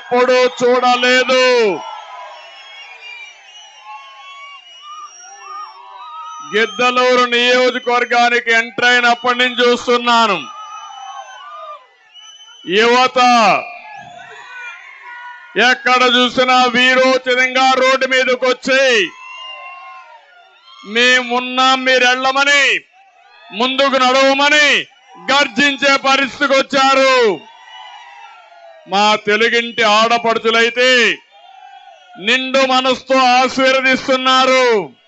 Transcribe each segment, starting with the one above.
ఎప్పుడూ చూడలేదు గిద్దలూరు నియోజకవర్గానికి ఎంటర్ అయినప్పటి నుంచి చూస్తున్నాను యువత ఎక్కడ చూసినా వీరోచితంగా రోడ్డు మీదకి వచ్చి మేమున్నాం మీరు వెళ్ళమని ముందుకు నడవమని గర్జించే పరిస్థితికి వచ్చారు మా తెలుగింటి ఆడపడుచులైతే నిండు మనసుతో ఆశీర్వదిస్తున్నారు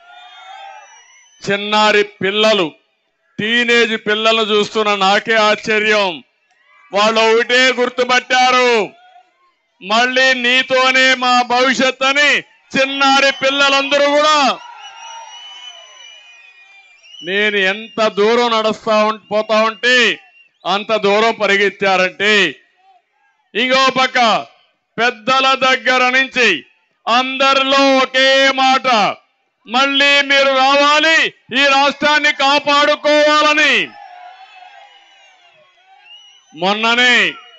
చిన్నారి పిల్లలు టీనేజ్ పిల్లలను చూస్తున్న నాకే ఆశ్చర్యం వాళ్ళు ఒకటే గుర్తుపట్టారు మళ్ళీ నీతోనే మా భవిష్యత్ అని చిన్నారి పిల్లలందరూ కూడా నేను ఎంత దూరం నడుస్తా ఉం- పోతా ఉంటే అంత దూరం పరిగెత్తారంటే ఇంకో పక్క పెద్దల దగ్గర నుంచి అందరిలో ఒకే మాట మళ్ళీ మీరు రావాలి ఈ రాష్ట్రాన్ని కాపాడుకోవాలని మొన్ననే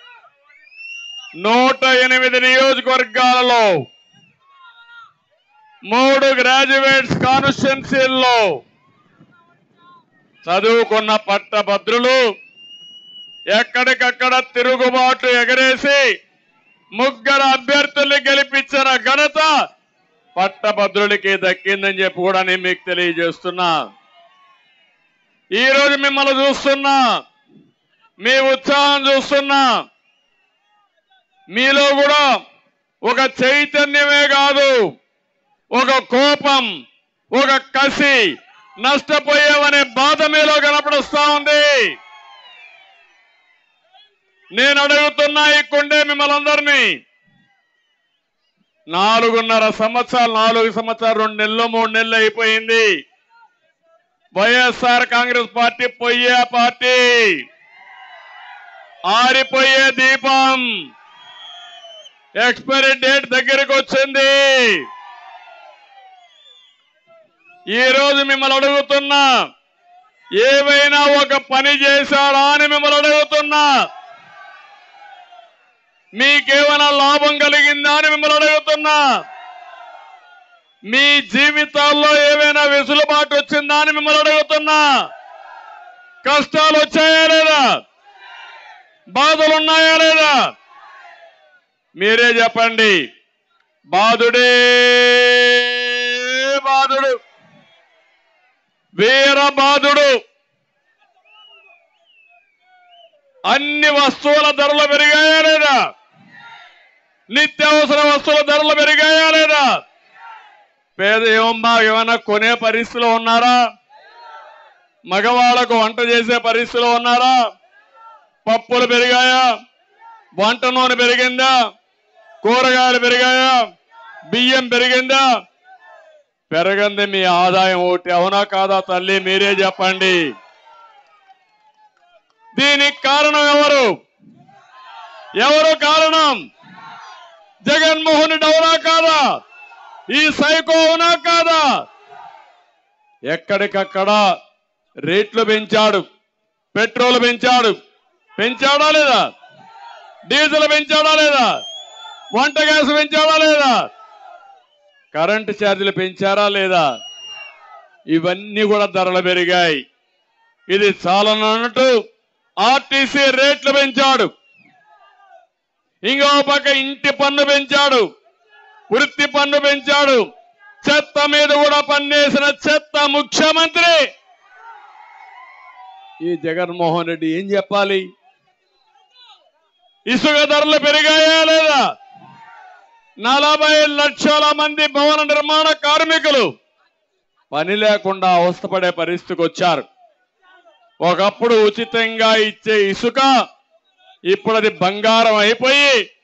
నూట ఎనిమిది నియోజకవర్గాలలో మూడు గ్రాడ్యుయేట్స్ కాన్స్టిట్యున్సీల్లో చదువుకున్న పట్టభద్రులు ఎక్కడికక్కడ తిరుగుబాటు ఎగరేసి ముగ్గురు అభ్యర్థుల్ని గెలిపించిన ఘనత పట్టభద్రులకి దక్కిందని చెప్పి కూడా నేను మీకు తెలియజేస్తున్నా ఈ రోజు మిమ్మల్ని చూస్తున్నా మీ ఉత్సాహం చూస్తున్నా మీలో కూడా ఒక చైతన్యమే కాదు ఒక కోపం ఒక కసి నష్టపోయామనే బాధ మీలో కనపడుస్తా ఉంది నేను అడుగుతున్నా ఈ కొండే మిమ్మల్ని అందరినీ నాలుగున్నర సంవత్సరాలు నాలుగు సంవత్సరాలు రెండు నెలలు మూడు నెలలు అయిపోయింది వైఎస్ఆర్ కాంగ్రెస్ పార్టీ పొయ్యే పార్టీ ఆరిపోయే దీపం ఎక్స్పైరీ డేట్ దగ్గరికి వచ్చింది ఈ రోజు మిమ్మల్ని అడుగుతున్నా ఏవైనా ఒక పని చేశాడా అని మిమ్మల్ని అడుగుతున్నా మీకేమైనా లాభం కలిగిందా అని మిమ్మల్ని అడుగుతున్నా మీ జీవితాల్లో ఏమైనా వెసులుబాటు వచ్చిందా అని మిమ్మల్ని అడుగుతున్నా కష్టాలు వచ్చాయా లేదా బాధలు ఉన్నాయా లేదా మీరే చెప్పండి బాధుడే బాధుడు వీర బాధుడు అన్ని వస్తువుల ధరలు పెరిగాయా లేదా నిత్యావసర వస్తువుల ధరలు పెరిగాయా లేదా పేద ఏమమ్మా ఏమైనా కొనే పరిస్థితిలో ఉన్నారా మగవాళ్లకు వంట చేసే పరిస్థితిలో ఉన్నారా పప్పులు పెరిగాయా వంట నూనె పెరిగిందా కూరగాయలు పెరిగాయా బియ్యం పెరిగిందా పెరగంది మీ ఆదాయం ఒకటి అవునా కాదా తల్లి మీరే చెప్పండి దీనికి కారణం ఎవరు ఎవరు కారణం జగన్మోహన్ రెడ్డి అవునా కాదా ఈ సైకో అవునా కాదా ఎక్కడికక్కడ రేట్లు పెంచాడు పెట్రోల్ పెంచాడు పెంచాడా లేదా డీజిల్ పెంచాడా లేదా వంట గ్యాస్ పెంచాడా లేదా కరెంటు ఛార్జీలు పెంచారా లేదా ఇవన్నీ కూడా ధరలు పెరిగాయి ఇది చాలనట్టు ఆర్టీసీ రేట్లు పెంచాడు ఇంకో పక్క ఇంటి పన్ను పెంచాడు వృత్తి పన్ను పెంచాడు చెత్త మీద కూడా పన్నేసిన చెత్త ముఖ్యమంత్రి ఈ జగన్మోహన్ రెడ్డి ఏం చెప్పాలి ఇసుక ధరలు పెరిగాయా లేదా నలభై లక్షల మంది భవన నిర్మాణ కార్మికులు పని లేకుండా అవస్థపడే పరిస్థితికి వచ్చారు ఒకప్పుడు ఉచితంగా ఇచ్చే ఇసుక ఇప్పుడు అది బంగారం అయిపోయి